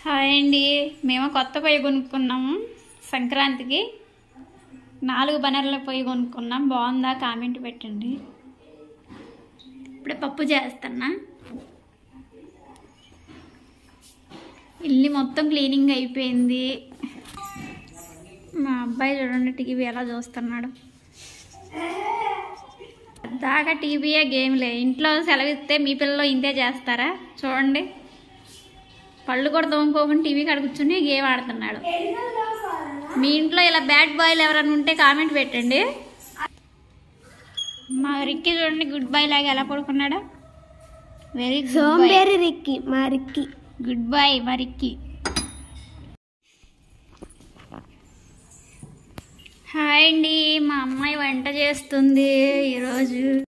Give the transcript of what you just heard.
hi అండి మేము కొత్త పొయ్యి కొనుక్కున్నాము సంక్రాంతికి నాలుగు బనర్ల పొయ్యి కొనుక్కున్నాం బాగుందా కామెంట్ పెట్టండి ఇప్పుడే పప్పు చేస్తున్నా ఇల్లు మొత్తం క్లీనింగ్ అయిపోయింది మా అబ్బాయి చూడండి టీవీ ఎలా చూస్తున్నాడు దాకా టీవీయే గేమ్లే ఇంట్లో సెలవిస్తే మీ పిల్లలు ఇంతే చేస్తారా చూడండి పళ్ళు కూడా తోముకోకుండా టీవీ కాడ కూర్చుని గేమ్ ఆడుతున్నాడు మీ ఇంట్లో ఇలా బ్యాడ్ బాయ్లు ఎవరైనా ఉంటే కామెంట్ పెట్టండి మా రిక్కి చూడండి గుడ్ బాయ్ లాగా ఎలా పడుకున్నాడు వెరీ గుడ్ సోంబేరి రిక్కి మా రిక్కి గుడ్ బాయ్ మా రిక్కి హాయ్ అండి మా అమ్మాయి వంట చేస్తుంది ఈరోజు